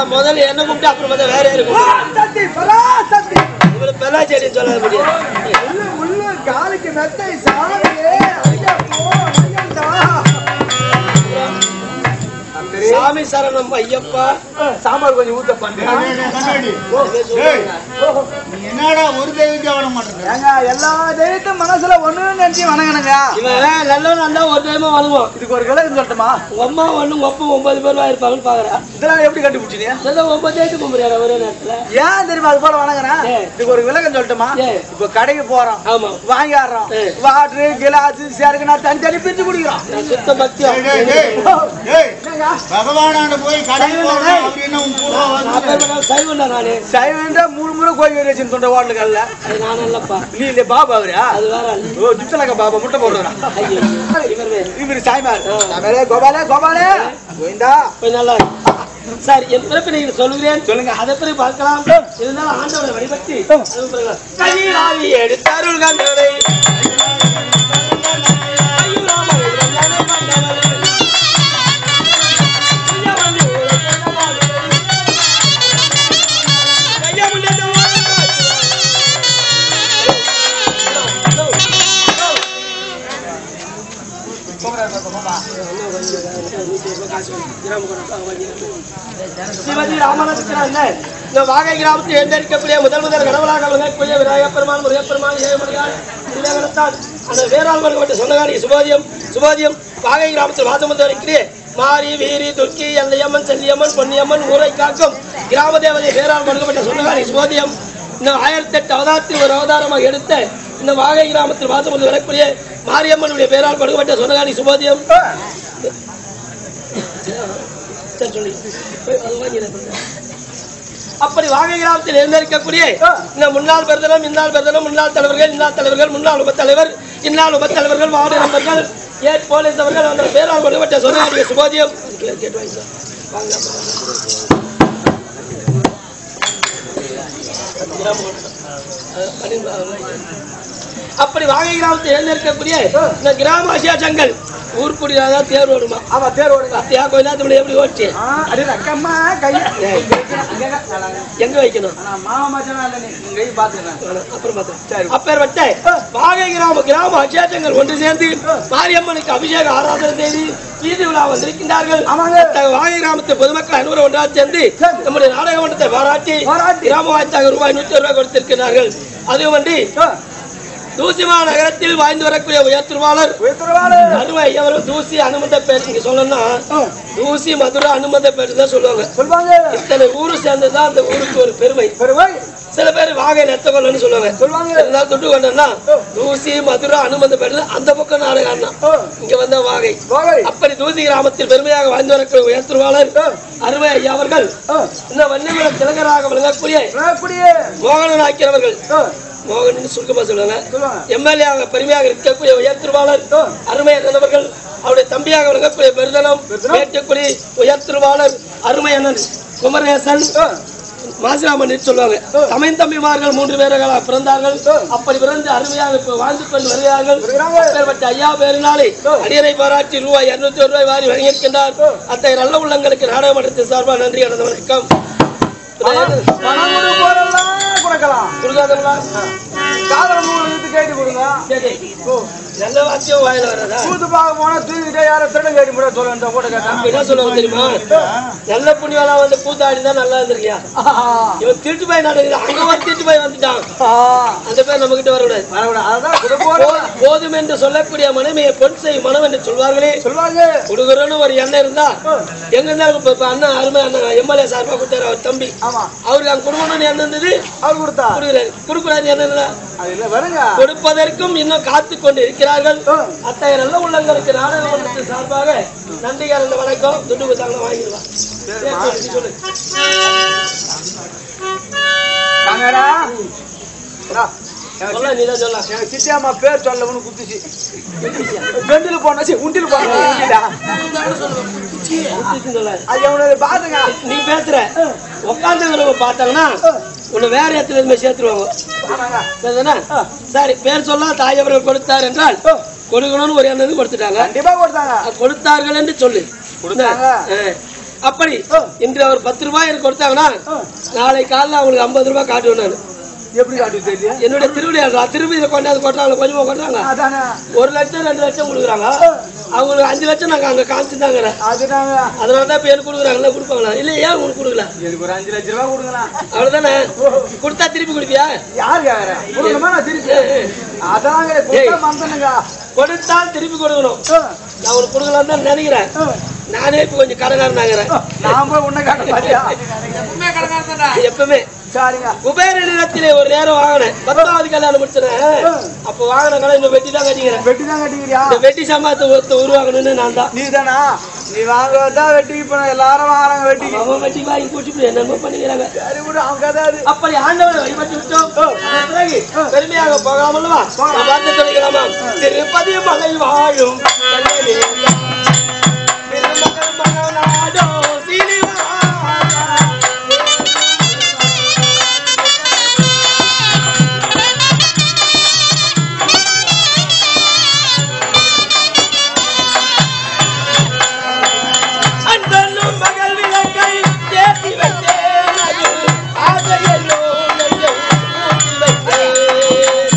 அதான் முதல்ல என்ன கூப்பிட்டு அப்புறம் பார்த்தா வேற யாரு கூப்பிட்டு சக்தி பராசக்தி இவரு பெல்லாச்சேரின்னு சொல்ல முடியாது உள்ள உள்ள காலுக்கு மெத்தை சாமியே ஐயா போ ஐயன்டா சாமி சரணம் ஐயப்பா சாம்பார் கொஞ்சம் ஊத்த பண்ணு நீ என்னடா ஒரு தெய்வத்தை வர மாட்டேங்க ஏங்க எல்லா தெய்வத்தையும் மனசுல ஒண்ணு நினைச்சு வணங்கணுங்க இவன் நல்லவன் இருந்தா ஒரு டைமா வணங்குவோம் இதுக்கு ஒரு கிளறு சொல்லட்டுமா உங்க அம்மா ஒண்ணு உங்க அப்பா ஒன்பது பேர் இருப்பாங்கன்னு பாக்குறேன் இதெல்லாம் எப்படி கண்டுபிடிச்சீங்க அதான் ஒன்பது தேய்த்து கும்பிடுறாரு ஒரே நேரத்துல ஏன் தெரியுமா அது போல வணங்குறேன் ஏ. இதுக்கு ஒரு விளக்கம் சொல்லட்டுமா ஏ. இப்ப கடைக்கு போறோம் ஆமா வாங்கி ஆடுறோம் ஏ. வாட்டரு கிளாஸ் சேருக்கு நான் தனி தனி பிரிச்சு குடிக்கிறோம் நான் சுத்த பக்தியம் என்னங்க? பகவானாண்ட போய் கடைக்கு போறோம் அப்படின்னு உன் கூட வந்து நான் பேர் பண்ணா சைவன்டா நானு சைவன்ற மூணு முறை கோயில் ஏறி வச்சுன்னு தொண்ட ஹோட்டலுக்கல்ல அது நான் இல்லப்பா நீ இல்ல பாபா அவரா அது வேற ஆளு. ஓ ஜிப்சலக்க பாபா முட்டை போடுறா ஐயோ இவர் வேறு இவரு சாய்மார் சாமியாரே கோபாலே கோபாலே கோவிந்தா கொஞ்சம் நல்லா இருக்கு. சார் என் பிறப்பு நீங்கள் சொல்லுகிறேன் சொல்லுங்க. அதை பிறகு பார்க்கலாம் இருந்தாலும் ஆண்டவரை வழிபட்டு அது பிறகு கையிலாவி எடுத்தருள் கண்டவரை ஐயுராமரை வல்லனை கண்டவரை. ஐயவனை உலகென்ன வாழ்ந்தவரை. கையமுண்டத்தை ஸ்ரீமதி ராமநாதன் இந்த வாகை கிராமத்தில் எழுந்தரிக்கக்கூடிய முதல் முதல் கடவுளாக விளங்கக்கூடிய விநாயகப் பெருமான் முருகப்பெருமான் ஏழுமலையான் விவேகனத்தான் அந்த வேறாள் வழங்கப்பட்ட சொந்தகாரி சுபோதியம் சுபோதியம் வாகை கிராமத்தில் வாசம் வந்து வருகிறேன் மாரி வீரி துர்க்கி எல்லையம்மன் செல்லியம்மன் பொன்னியம்மன் ஊரை காக்கும் கிராம தேவதை வேறாள் வழங்கப்பட்ட சொந்தகாரி சுபோதியம் இந்த ஆயிரத்தி எட்டு அவதாரத்தில் ஒரு அவதாரமாக எடுத்த இந்த வாகை கிராமத்தில் வாசம் வந்து வரக்கூடிய மாரியம்மனுடைய பேரால் வழங்கப்பட்ட சொந்தகாரி சுபோதியம் சரி, சொல்லு. அது வாங்கிடுறேன். அப்படி வாகை கிராமத்தில் எழுந்திருக்கக்கூடிய இந்த முன்னாள் பெருதலம் இந்நாள் பெருதலம் முன்னாள் தலைவர்கள் இந்நாள் தலைவர்கள் முன்னாள் உப தலைவர் இந்நாள் உப தலைவர்கள் வார்டு நண்பர்கள் ஏட் போலீஸ் அவர்கள் அந்த பேரால் கொடுக்கப்பட்ட சொன்னாரிய சுபோதியம் கேட்டு வாங்கி சார். வாங்க அஹ் பன்னிரண்டு ஆள் வாங்கி. அப்படி வாகை கிராமத்தில் எழுந்திருக்கக்கூடிய இந்த கிராம அசியாசங்கள் ஊர்க்குடியாக தேர் வருமா ஆமா தேர் ஓடுங்க அத்தையா கொஞ்ச நேரத்துல எப்படி ஓடிச்சு ஆ, அடே அக்கம்மா கை எங்க வைக்கணும் ஆனா மாமா மச்சானா இல்ல நீ உன் கை பாத்துக்கிறேன் வேணாம், அப்புறம் பார்த்தேன். அப்பேற்பட்ட வாகை கிராம கிராம அக்ஷேத்திரங்கள் ஒன்று சேர்ந்து மாரியம்மனுக்கு அபிஷேக ஆராதனை செய்து வீதி விழா வந்திருக்கின்றார்கள் ஆமாங்க. அத்தகைய வாகை கிராமத்து பொதுமக்கள் அனைவரும் ஒன்றாக சேர்ந்து சரி. நம்முடைய நாடக மன்றத்தை பாராட்டி பாராட்டி. கிராம வாய்த்தாக ரூபாய் நூத்தி ரூபாய் கொடுத்திருக்கிறார்கள் அதுவுமன்றி தூசிமா நகரத்தில் வாழ்ந்து வரக்கூடிய உயர்த்திருவாளர் உயர்த்துறவாளு அருமை எவரும் தூசி அனுமந்த பேர் நீங்க சொல்லணும்னா தூசி மதுரை அனுமந்த பேர் தான் சொல்லுவாங்க சொல்லுவாங்க இத்தனை ஊரு சேர்ந்ததுதான் அந்த ஊருக்கு ஒரு பெருமை பெருமை சில பேர் வாகை நெத்தகொல்லன்னு சொல்லுவாங்க சொல்லுவாங்க. இருந்தாலும் தொட்டு கொண்டா தூசி மதுரை அனுமந்த பேர் அந்த பக்கம் நாடகம் தான் ஓ, இங்க வந்த வாகை வாகை அப்படி தூசி கிராமத்தில் பெருமையாக வாழ்ந்து வரக்கூடிய உயர்த்துருவாளர் அருமை ஐயா அவர்கள் ஓ, இந்த வன்னிமல திலகராக விளங்கக்கூடிய விளையாடக்கூடிய மோகனன் ஆக்கிறவர்கள் ஓ, மோகன் சுருக்கமா சொல்லுவாங்க சொல்லுவாங்க எம்எல்ஏ பெருமையாக இருக்கக்கூடிய உயர்த்திருவாளர் ஓ. அருமை அண்ணனவர்கள் அவருடைய தம்பியாக விளங்கக்கூடிய பெருதனம் மேட்டுக்குடி உயர்த்திருவாளர் அருமை அண்ணன் குமரேசன் ஓ, மாசிராமன் சொல்லுவாங்க தமிழ் தம்பிமார்கள் மூன்று பேர்களாக பிறந்தார்கள் அப்படி பிறந்து அருமையாக இப்ப வாழ்ந்து கொண்டு வருகிறார்கள் வருகிறாங்க. அப்பேற்பட்ட ஐயா பேரினாலே அடியனை பாராட்டி ரூபாய் இருநூத்தி ரூபாய் வாரி வழங்கியிருக்கின்றார் அத்தகைய நல்ல உள்ளங்களுக்கு நாடக மன்றத்தின் சார்பாக நன்றி கடந்த வணக்கம் பணம் கொடு போறெல்லாம் கொடுக்கலாம் கொடுக்காதவங்களா காதல் மூணு இழுத்து கேட்டு கொடுங்க சரி நல்ல வாக்கியம் வாயில வராதா கூத்து பார்க்க போனா தூக்கிட்டே யாரை திருடன் கேட்டு கூட சொல்ல இந்த கூட கேட்டா அப்ப என்ன சொல்லுவாங்க தெரியுமா நல்ல புண்ணியெல்லாம் வந்து பூத்தாடி தான் நல்லா இருந்திருக்கியா ஆஹா. இவன் திருட்டு போய் நடக்குது அங்க ஒரு திருட்டு போய் வந்துட்டான் ஆ, அந்த பேர் நம்ம கிட்ட வரக்கூடாது வரக்கூடாது. அதான் கொடு போற போ- போதும் என்று சொல்லக்கூடிய மனைவியை பொன் செய் மனம் என்று சொல்வார்களே சொல்லுவாங்க கொடுக்குறோன்னு ஒரு எண்ணம் இருந்தா எங்க இருந்தாலும் இப்ப இப்ப அண்ணன் அருமை அண்ணன் எம்எல்ஏ சார்பா கொடுத்தாரு அவர் தம்பி ஆமா அவருக்கு அங்க கொடுக்கணும்னு எண்ணம் இருந்தது அவர் கொடுத்தா கொடுக்குறாரு கொடுக்கூடாது எண்ணம் இல்லை அது இல்ல வருங்க கொடுப்பதற்கும் இன்னும் காத்து கொண்டு இருக்கிறார்கள் ஆ. அத்தகைய நல்ல உள்ளங்களுக்கு நாடக மன்றத்தின் சார்பாக நன்றி கலந்த வணக்கம் துண்டு கொடுத்தாங்க வாங்கிடுவான் சொல்லு காங்கடா டா, எனக்கு சொல்ல நீதான் சொல்ல எனக்கு சித்தியாமா பேர் சொல்ல ஒண்ணு குத்துச்சு பெண்டில போனா சி உண்டில போனா உண்டிடா சொல்ல அது அவனோட பாத்துங்க நீ பேசுற உட்காந்துக்கிறவங்க பார்த்தாங்கன்னா உன்னை வேற இடத்துல இருந்து சேர்த்துருவாங்க ஆமாங்க சரிதானே சரி பேர் சொல்ல தாய் அவர்கள் கொடுத்தார் என்றால் கொடுக்கணும்னு ஒரு எண்ணம் கொடுத்துட்டாங்க கண்டிப்பா கொடுத்தாங்க அது கொடுத்தார்கள் என்று சொல்லு கொடுத்தாங்க. ஆ. அப்படி இன்று அவர் பத்து ரூபாய் எனக்கு கொடுத்தாங்கன்னா நாளை காலைல அவங்களுக்கு ஐம்பது ரூபாய் காட்டுவேன் நான் எப்படி காட்டு தெரியல என்னுடைய திருவிழா திரும்பி இதை கொண்டாந்து கொட்டாங்க கொஞ்சமா கொட்டாங்க அதானே ஒரு லட்சம் ரெண்டு லட்சம் கொடுக்குறாங்க அவங்களுக்கு அஞ்சு லட்சம் நாங்க அங்க காமிச்சுதாங்க அது நாங்க அதனால தான் இப்ப எனக்கு கொடுக்குறாங்கல்ல கொடுப்பாங்களா இல்ல ஏன் உங்களுக்கு கொடுக்கல எனக்கு ஒரு அஞ்சு லட்ச ரூபா கொடுங்களா அவ்வளவுதானே கொடுத்தா திருப்பி கொடுப்பியா யார் கேக்குற கொடுக்கணுமா நான் திருப்பி அதாங்க கொடுத்தா மந்தனுங்க கொடுத்தால் திருப்பி கொடுக்கணும் நான் உனக்கு கொடுக்கலாம் தான் நினைக்கிறேன் நானே இப்ப கொஞ்சம் கடகாரன் ஆகிறேன் நான் போய் உன்னை காட்ட பாத்தியா எப்பவுமே சரிங்க குபேர நிலத்திலே ஒரு நேரம் வாங்கினேன் பத்தாவது கல்யாணம் முடிச்சேன் அப்ப வாங்கின கடை இந்த வெட்டி தான் கட்டிக்கிறேன் வெட்டி தான் கட்டிக்கிறியா இந்த வெட்டி சமாத்தை ஒருத்த உருவாக்கணும்னு நான் தான் நீ தானா நீ வாங்குவதா வெட்டி இப்ப எல்லாரும் வாங்குறாங்க வெட்டிக்கு அவன் வெட்டி வாங்கி கூட்டிட்டு என்னமோ பண்ணிக்கிறாங்க சரி விடு அவங்க கதை அது அப்படி ஆண்டவனை வழிபட்டு விட்டோம் அதன் பிறகு பெருமையாக போகாமல்லவா நான் பார்த்து சொல்லிக்கலாமா திருப்பதி மலை வாழும் கண்ணனே. திருமகள் மகனாடோ சீனிவாசா. அன்பனும் மகள் விளக்கை ஏற்றி வைத்தேன் அது ஆசையல்லோ நெஞ்சம் ஊற்றி வைத்தேன்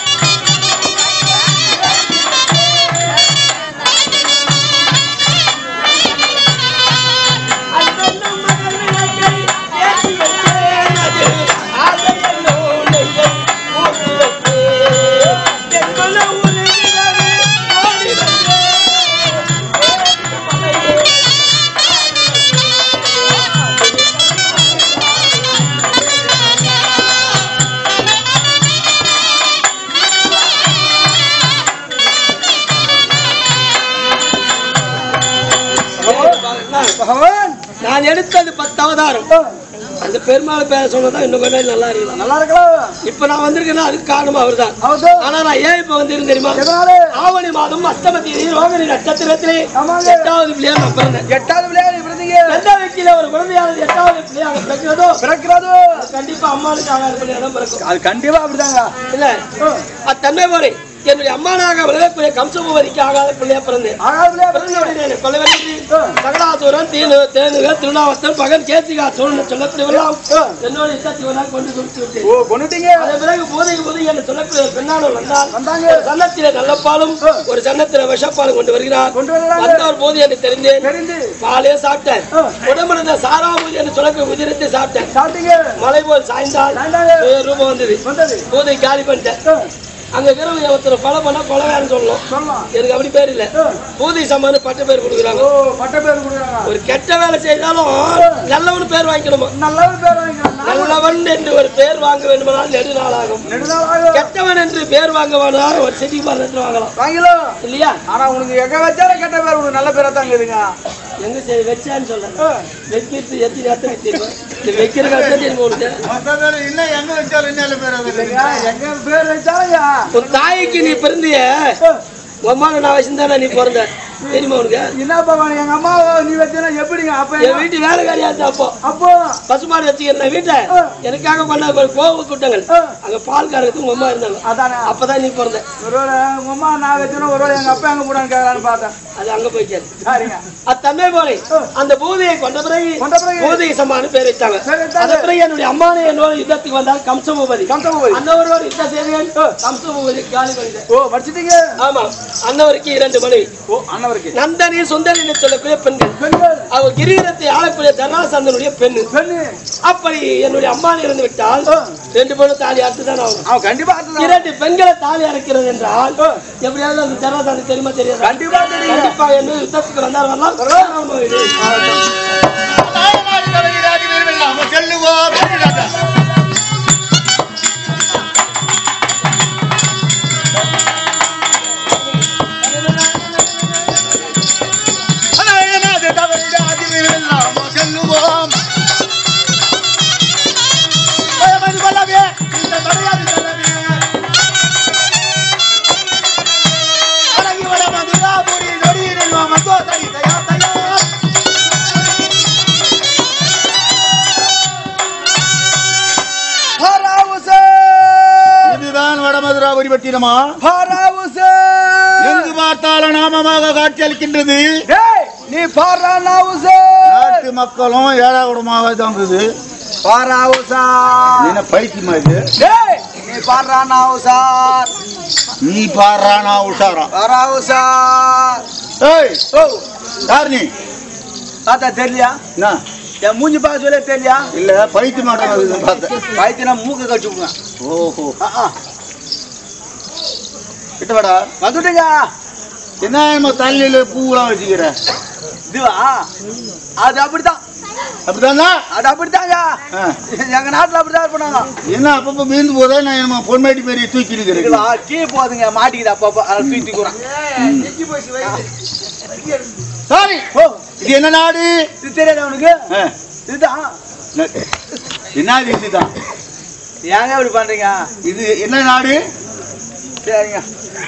அன்பனும் மகள் விளக்கை ஏற்றி வைத்தேன் அது ஆசையல்லோ நெஞ்சம் ஊற்றி வைத்தேன் எங்குள்ள உருகிறவே ஓடி வந்தேன் மலையே பகவான் நான் எடுத்தது பத்து அவதாரம் அந்த பெருமாள் பேர சொன்னதான் இன்னும் கொஞ்சம் நல்லா இருக்கலாம் நல்லா இருக்கலாம் இப்ப நான் வந்திருக்கேன்னா அதுக்கு காரணம் அவர்தான் அவசோ ஆனா நான் ஏன் இப்ப வந்திருந்தேன் தெரியுமா எதனால ஆவணி மாதம் அஷ்டமதி ரோகிணி நட்சத்திரத்திலே ஆமாங்க. எட்டாவது பிள்ளையா நான் பிறந்தேன் எட்டாவது விளையாடி பிறந்தீங்க எந்த வீட்டில ஒரு குழந்தையானது எட்டாவது பிள்ளையாக பிறக்கிறதோ பிறக்கிறது அது கண்டிப்பா அம்மாவுக்கு ஆகாத பிள்ளையா தான் பிறக்கும் அது கண்டிப்பா அப்படிதாங்க இல்ல அத்தன்மை போலே என்னுடைய அம்மானாக விளங்கக்கூடிய கம்சபூவதிக்கு ஆகாத பிள்ளையா பிறந்தேன் ஆகாது விளையாடி பிறந்த உடனே கொல்லவெள்ளி சகலாசுரன் தீனு தேனுக திருநாவத்தன் பகன் கேசிகா சோழன் சொல்லக்கூடியவெல்லாம் என்னோட இஷ்டத்திவனால் கொண்டு கொடுத்து விட்டேன் ஓ கொண்டுட்டீங்க அதன் பிறகு போதை போதை என்று சொல்லக்கூடிய பெண்ணானவர் வந்தால் வந்தாங்க ஒரு சன்னத்திலே நல்லப்பாலும் ஒரு சன்னத்திலே விஷப்பாலும் கொண்டு வருகிறார் கொண்டு வர்றாங்க வந்தவர் போது என்று தெரிந்தேன் தெரிந்து பாலே சாப்பிட்டேன் உடம்புல இருந்த சாராபூதி என்று சொல்லக்கூடிய உதிரத்தை சாப்பிட்டேன் சாப்பிட்டீங்க மலை போல் சாய்ந்தால் சாய்ந்தாங்க. வேறு ரூபம் வந்தது வந்தது போதை காலி பண்ணிட்டேன் அங்க இருக்கிறவங்க ஒருத்தர் கொலை பண்ணா கொலைகாரன்னு சொல்லணும் சொல்லலாம் எனக்கு அப்படி பேர் இல்ல பூதி சம்மானு பட்ட பேர் கொடுக்குறாங்க ஓ பட்ட பேர் கொடுக்குறாங்க ஒரு கெட்ட வேலை செய்தாலும் நல்லவனு பேர் வாங்கிக்கணுமா நல்ல பேர் வாங்கிக்கலாம் நல்லவன் என்று ஒரு பேர் வாங்க வேண்டுமானால் நெடுநாள் ஆகும் நெடுநாள் ஆகும் கெட்டவன் என்று பேர் வாங்க வேணாலும் ஒரு செடி மரத்தில் வாங்கலாம் வாங்கிலாம் இல்லையா ஆனா உனக்கு எங்க வச்சாலும் கெட்ட பேர் உனக்கு நல்ல பேரா தான் இருக்குதுங்க எங்க சரி வச்சான்னு சொல்றேன் வைக்கிறது எத்தனை எத்தனை தெரியும் இந்த வைக்கிற காலத்துல தெரியும் உனக்கு மத்தபடி இன்னும் எங்க வச்சாலும் என்ன பேர் அது இல்லைங்க, எங்க பேர் வச்சாலுங்க உன் தாய்க்கு நீ பிறந்திய உம்மால நான் வச்சிருந்தானே நீ பிறந்த தெரியுமா உனக்கு என்ன பகவான் எங்க அம்மா நீ வச்சா எப்படிங்க அப்ப என் என்ன- வீட்டு வேலைக்காரியாச்சு அப்போ அப்போ பசுமாடு வச்சுக்கிறேன் வீட்டை எனக்காக பண்ண ஒரு கோவ கூட்டங்கள் அங்க பால் கறக்கிறதுக்கு உங்க அம்மா இருந்தாங்க அதானே அப்பதான் நீ பிறந்த ஒருவேளை உங்க அம்மா நான் வச்சேன்னா ஒருவேளை எங்க அப்பா எங்க போடான்னு கேட்கலான்னு பார்த்தேன் அது அங்க போயிட்டாரு சரிங்க அத்தன்மை போல அந்த பூதையை கொண்ட பிறகு கொண்ட பிறகு பூதை சம்மானு பேர் வச்சாங்க பேர் வச்சாங்க. அந்த பிறகு என்னுடைய அம்மானே என்னோட யுத்தத்துக்கு வந்தால் கம்சபூபதி கம்சபூபதி. அன்னவரோட யுத்த செய்திகள் கம்சபூபதி காலி பண்ணிட்டேன் ஓ படிச்சிட்டீங்க ஆமா அன்னவருக்கு இரண்டு மனைவி ஓ அண்ணவருக்கு நந்தனி சுந்தரி என்று சொல்லக்கூடிய பெண்கள் பெண்கள் அவ கிரீரத்தை ஆளக்கூடிய தர்ணாசந்தனுடைய பெண்ணு பெண்ணு அப்படி என்னுடைய அம்மா இறந்து விட்டால் ரெண்டு பேரும் தாலி அறுத்து தான் ஆகும் அவன் கண்டிப்பா அதுதான். இரண்டு பெண்களை தாலி அறுக்கிறது என்றால் எப்படியாவது அந்த தர்ணாசந்தன் தெரியுமா தெரியாது கண்டிப்பா தெரியும் கண்டிப்பாக என்று யுத்தத்துக்கு வந்தார் வரலாம் செல்லுவோம் செல்லுவோம் ஹராவுசே இதுதான் வடமதுராபுரி பட்டினமா ஹராவுசே எங்கு பார்த்தாலும் நாமமாக காட்சியளிக்கின்றது டேய் நீ பாடுறா நாவுசே நாட்டு மக்களும் ஏழா குடமாக தான் இருக்குது பாரா உசா நீ என்ன பைத்தியமா இது டேய் நீ பாடுறா நாவுசார் நீ பாடுறா நான் உஷாரா பாரா உசா ஏய் ஓ யார் நீ பார்த்தா தெரியலையா என்ன என் மூஞ்சி பார்க்க சொல்ல தெரியலையா இல்ல பைத்திய மாட்டேன் பார்த்தேன் வயிற்றுனா மூக்க கடிச்சுங்க ஓஹோ ஆ ஆ கிட்ட வாடா வந்துட்டீங்க என்ன நம்ம தலையில பூவெல்லாம் வச்சுக்கிற இதுவா அது அப்படித்தான் அப்படிதானா அது அப்படித்தாங்க ஆ. எங்க நாட்டுல அப்படிதான் பண்ணாங்க என்ன அப்பப்ப மீந்து போதா நான் நம்ம பொன்மேட்டி பெரிய தூக்கி இருக்கிறேன் இதுவா கீ போதுங்க மாட்டிக்குது அப்பப்போ அதை தூக்கி கூறான் சாரி ஓ இது என்ன நாடு இது தெரியாது அவனுக்கு ஆ, இதுதான் என்ன- என்ன இதுதான் ஏங்க இப்படி பண்றீங்க இது என்ன நாடு சரிங்க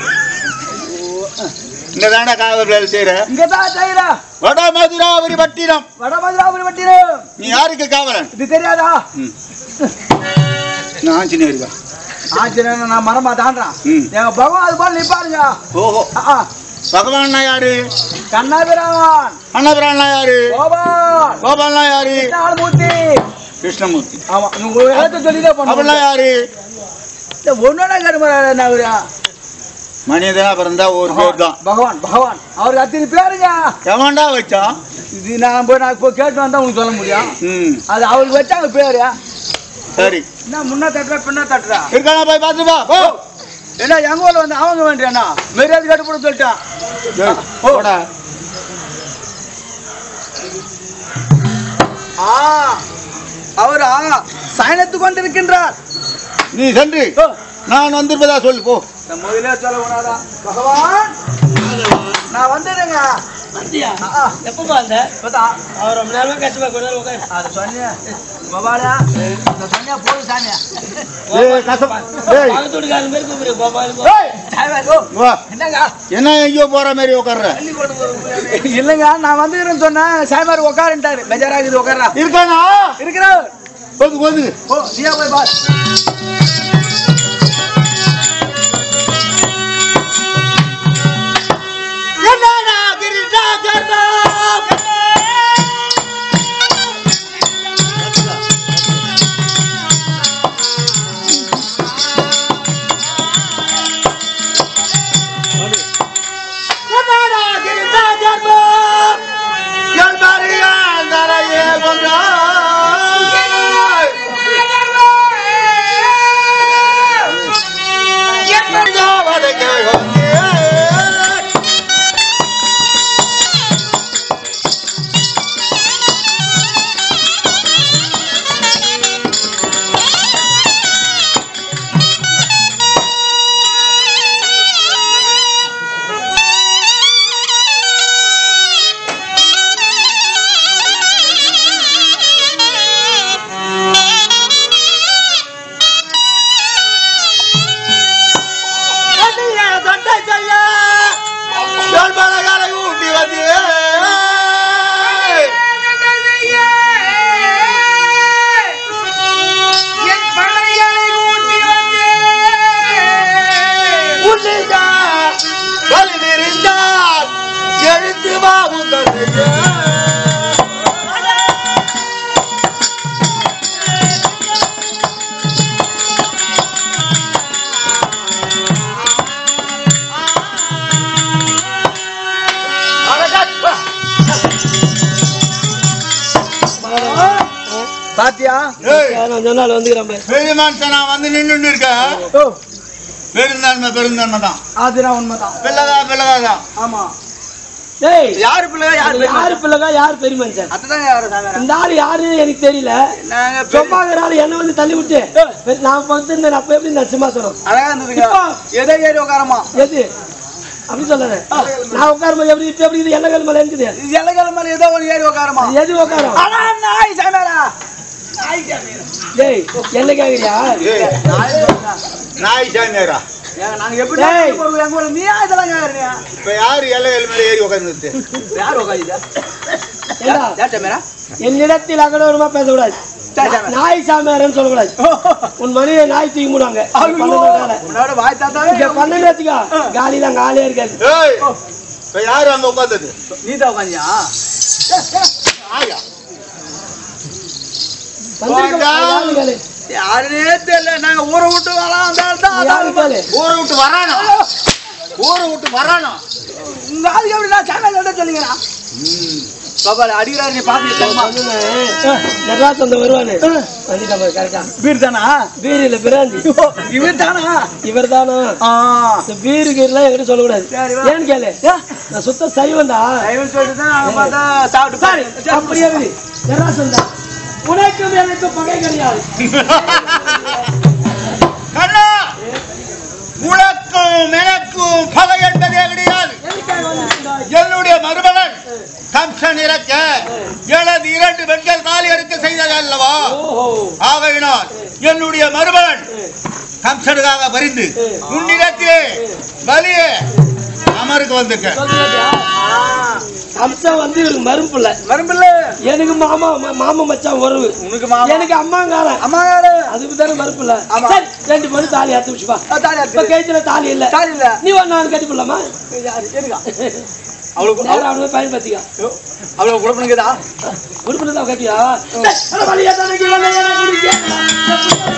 இந்த தாண்டா காவல் வேலை செய்யற இங்கதான் செய்யறா வட மதுராவரி பட்டினம் வட மதுராபுரி வட்டிரு நீ யாருக்கு காவலன் இது தெரியாதா ம். நான் ஆஞ்சநேயர் இருக்கா ஆச்சரியம் நான் மரமா தாண்டான் ம். எங்க பகவான் அது போல நிப்பாருங்க ஓஹோ பகவான்னா யாரு கண்ணாபிராமன் அண்ணபுரான்னா யாரு கோபால் கோபால்னா யாரு நாலுமூர்த்தி கிருஷ்ணமூர்த்தி ஆமா உங்க எழுத்து சொல்லிதான் அவள்னா பண்ணுவோம் யாரு ஒன்னொன்னா கருமரா அவரு மனிதனா பிறந்தா ஒரு பேர் தான் பகவான் பகவான் அவருக்கு அத்தனை பேருங்க எவன்டா வச்சான் இது நான் போய் நான் இப்போ கேட்டு வந்தா உங்களுக்கு சொல்ல முடியும் ம் அது அவருக்கு வச்சாங்க பேரு சரி என்ன முன்ன தட்டுறா பின்ன தட்டுறா இருக்கானா போய் பார்த்து வா போ என்ன எங்க ஊர்ல வந்து அவங்க வேண்டியண்ணா மரியாதை கட்டுப்பட சொல்லிட்டான் ஏய், போடா ஆ அவரா சயனத்துக்கு வந்திருக்கின்றார் நீ சென்று ஓ, நான் வந்திருப்பதா சொல்லு போ இந்த முதலே சொல்ல கூடாதா பகவான் நான் வந்துடுங்க வந்தியா ஆ, ஆ, எப்ப வந்த இப்பதான் அவர் ரொம்ப நேரமா கஷ்டமா கொஞ்ச நேரம் உட்காரு அது சொன்னியா கோபாலா இந்த சொன்னியா போதும் சாமியா ஏய், கசப்- ஏய். பக்கத்து வீட்டுக்காரன் பேர் கூப்பிடு கோபால் போ. ஏய், சாமியா, ஓ, வா என்னங்க என்ன எங்கேயோ போற மாதிரி உட்கார்ற இல்லைங்க நான் வந்துக்கிறேன்னு சொன்னேன் சாமியார் உட்காருன்ட்டாரு பெஜாராகுது உட்காரா இருக்கானா இருக்கிறார் ஒதுக்கு ஒதுக்கு ஓ நீயா போய் பார் எழுத்து பாபு பாத்தியா நான் சொன்னாலும் வந்துக்கிறேன் பாரு. பெருமான் நான் வந்து நின்று இருக்கேன் ஓ பெருந்தான்மை பெருந்தான்மை தான் அதுதான் உண்மைதான் பிள்ளைதா பிள்ளைதான் ஆமா டேய் யாரு பிள்ளை யாரு யாரு பிள்ளைங்க யாரு பெரிய மனுஷன் அதுதான் யாரு சாமியார் இந்த ஆளு யாருன்னு எனக்கு தெரியல நாங்க சொப்பாங்கிற ஆளு என்ன வந்து தள்ளி விட்டு நான் வந்து அப்ப எப்படி நான் சும்மா சொன்னோம் அழகா இருந்ததுங்க இப்போ. எதை ஏறி உட்காரமா எது அப்படி சொல்லாத நான் உட்காரும்போது எப்படி இப்ப எப்படி இது என்ன மேல இருக்குது இலங்கை மேல ஏதோ ஒன்று ஏறி உட்காரமா அது எது உட்காரும் ஆனா நாய் சாமியாரா டேய் என்ன கேக்குறியா நாய் சாமியாரா ஏங்க, நாங்க எப்படி டேய். போறோம் எங்க ஊர்ல நீயா இதெல்லாம் கேக்குறீங்க இப்ப யாரு எல்லைகள் மேல ஏறி உட்கார்ந்து யார் உட்காந்துதா ஏண்டா யார் சாமியாரா என்னிடத்தில் அகடோரமா பேசக்கூடாது சரி, சாமி. நாய் சாமியாரன்னு சொல்லக்கூடாது உன் மனைவி நாய் தூக்கி மூடுவாங்க ஐயோ, பன்னெண்டு வேலை. உன்னோட வாய் தாத்தாவே இங்க பன்னெண்டு வச்சுக்கோ காலி தான் காலியா இருக்காது ஏய் இப்ப யாரு அங்க உட்கார்ந்தது நீ தான் உட்காந்தியா ஆயா வந்திருக்க யாரு கேளு. யாருனே தெரியல நாங்க ஊரை விட்டு வரலாம் அந்த ஆள் தான் அந்த யாரு ஆள் தான். கேளு. ஊரை விட்டு வரானா ஊரை விட்டு வரானா உங்க ஆளுக்கு எப்படி நான் சேனல் சொல்லுங்கண்ணா பாப்பா அடிக்கிறாரு நீ பாத்துக்கிட்டா வந்துனேன். நடராஜ் அந்த வருவானு வந்துட்டான் பாரு, கரெக்டா பீர் தானா பீர் இல்ல பிராந்தி இவர் தானா இவர் தானா ஆ இந்த பீரு கீரெல்லாம் என்கிட்ட சொல்லக்கூடாது சரி, வா. ஏன்னு கேளு நான் சுத்த சைவன்டா டிரைவர் சொல்லிட்டு தான் அவன் பார்த்தா சாப்பிட்டு பாரு அப்படியே இரு. நடராஜன் தான் உனக்கும் எனக்கும் பகை கிடையாது கண்ணா உனக்கும் எனக்கும் பகை என்பதே கிடையாது எதுக்காக வந்திருந்தாய்? என்னுடைய மருமகன் கம்சன் இறக்க எனது இரண்டு பெண்கள் தாலி எடுக்க செய்தது அல்லவா ஓஹோ ஆகையினால் என்னுடைய மருமகன் கம்சனுக்காக பரிந்து உன்னிடத்திலே பலியே அமருக்கு வந்திருக்க சொல்றியா? அம்சம் வந்து இவருக்கு மறுப்புல வரும்பில்ல எனக்கு மாமா ம- மாமா மச்சான் உறவு உனக்கு மாமா எனக்கு அம்மாங்காரன் அம்மா யாரு அதுக்கு தானே மறுப்புல ஆமா. சரி, ரெண்டு பொண்ணு தாலி அத்து வச்சுப்பா ஆ, தாலி இப்ப அறுத்து. கைத்துல தாலி இல்ல தாலி இல்ல நீ ஒரு நாள் கட்டி போடலாமா யாரு? எதுக்கா? அவளுக்கு நேரம் அவனுக்கு பயன்படுத்திக்க அவளுக்கு குழப்பணுக்குதா உடுப்புல தான் கட்டியா அட வலியா தானே கீழே ஏன்னா குடிக்க.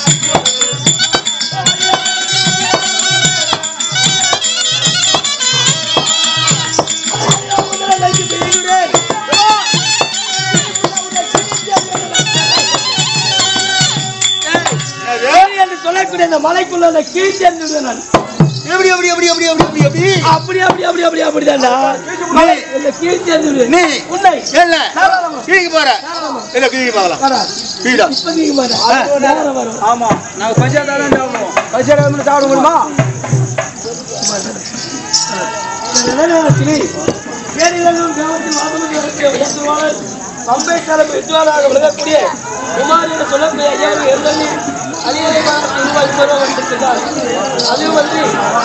ஏய், என்று சொல்லக்கூடிய இந்த மலைக்குள்ள அந்த கீழ்ச்சி இருந்தது நான் எப்படி எப்படி எப்படி எப்படி எப்படி எப்படி எப்படி அப்படி அப்படி அப்படி அப்படி அப்படிதான்டா மலை இந்த கீழ்ச்சி இருந்தது நீ உன்னை என்ன கீழே போற இல்ல கீழே பார்க்கலாம் வரா கீழா இப்ப கேட்க மாட்டேன் நேரம் வரும் ஆமா நாங்க பஞ்சாயத்து தான் சாப்பிடுவோம் பஞ்சாயத்து வந்து சாப்பிட முடியுமா பேரிலும் கிராமத்தில் வாசலுக்கு இருக்கிற உயர்த்துவாளர் பம்பைக்காலம் வித்வானாக விளங்கக்கூடிய குமார் என சொல்லக்கூடிய ஐயாவுக்கு எழுந்தள்ளி அதிகாரிகளாக திருவாய் பெறுவ வந்திருக்கிறார் அதுவும் வந்து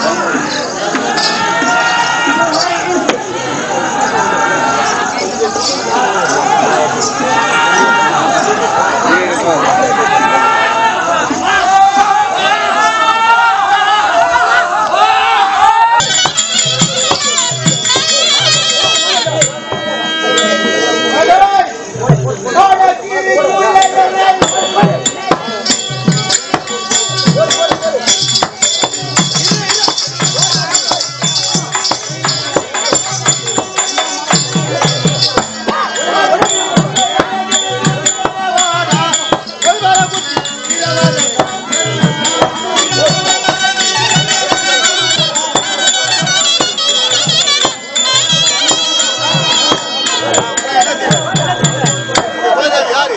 யாரு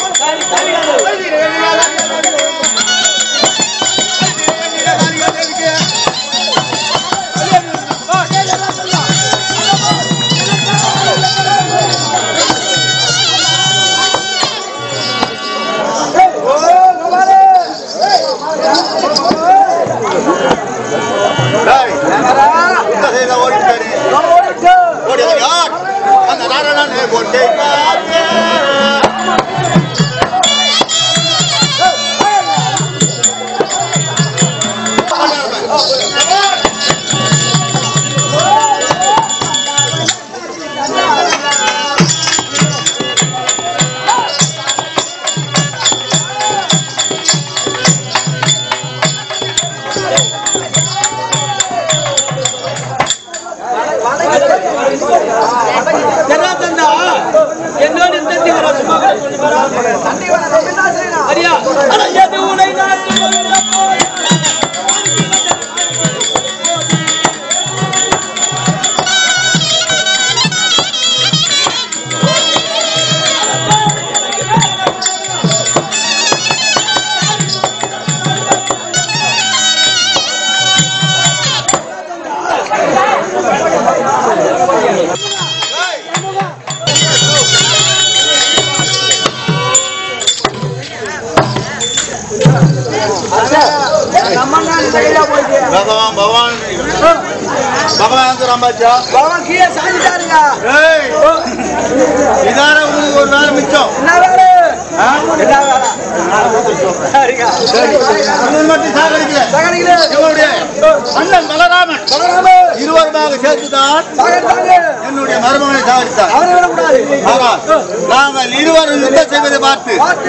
டேய், இந்த சைடுல ஓடிட்டாரு. ஓடியது யார்? அந்த நாராயணனே கொண்டே பாரு. ஜனார்தனா, என்னோடு தட்டி வர சும்மா சொல்லி வரா. அடியா, அட எது உனை நாட்டு பகவான் பகவான் பகவான் ராம்பாச்சா பவன் கீழே சாஞ்சிட்டாருங்க ஏய் இதான உங்களுக்கு ஒரு வேலை மிச்சம் என்ன வேலை என்ன வேலை? சரிங்க. இவன் மட்டும் சாகடிக்கல சகடிகளே, இவனுடைய அண்ணன் பலராமன் பகராமன், இருவருமாக சேர்த்துதான் பகர்ந்தாங்க. என்னுடைய மருமகனை சாகடித்தார் அவரை விடக்கூடாது. ஆனால் நாங்கள் இருவரும் யுத்தம் செய்வதை பார்த்து பார்த்து.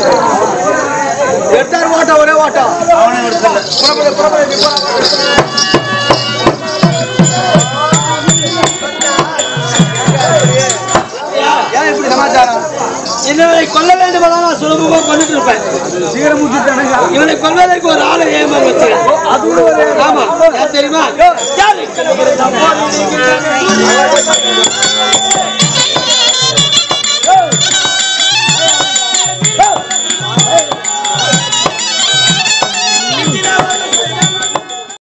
எட்டார் ஓட்டம் ஒரே ஓட்டம் அவனை விடுத்தல புறப்படு, புறப்படு, நீ போடா. ஏன் இப்படி சமாச்சாரம் இவனை கொல்ல வேண்டுமெல்லாம் நான் சுலபமா கொண்டுட்டு இருப்பேன் சீக்கிரம் முடிச்சுட்டானுங்க இவனை கொல்வதற்கு ஒரு ஆளை ஏமாறு வச்சுக்கிறேன் அது கூட ஒரு ஆமா யார் தெரியுமா யார்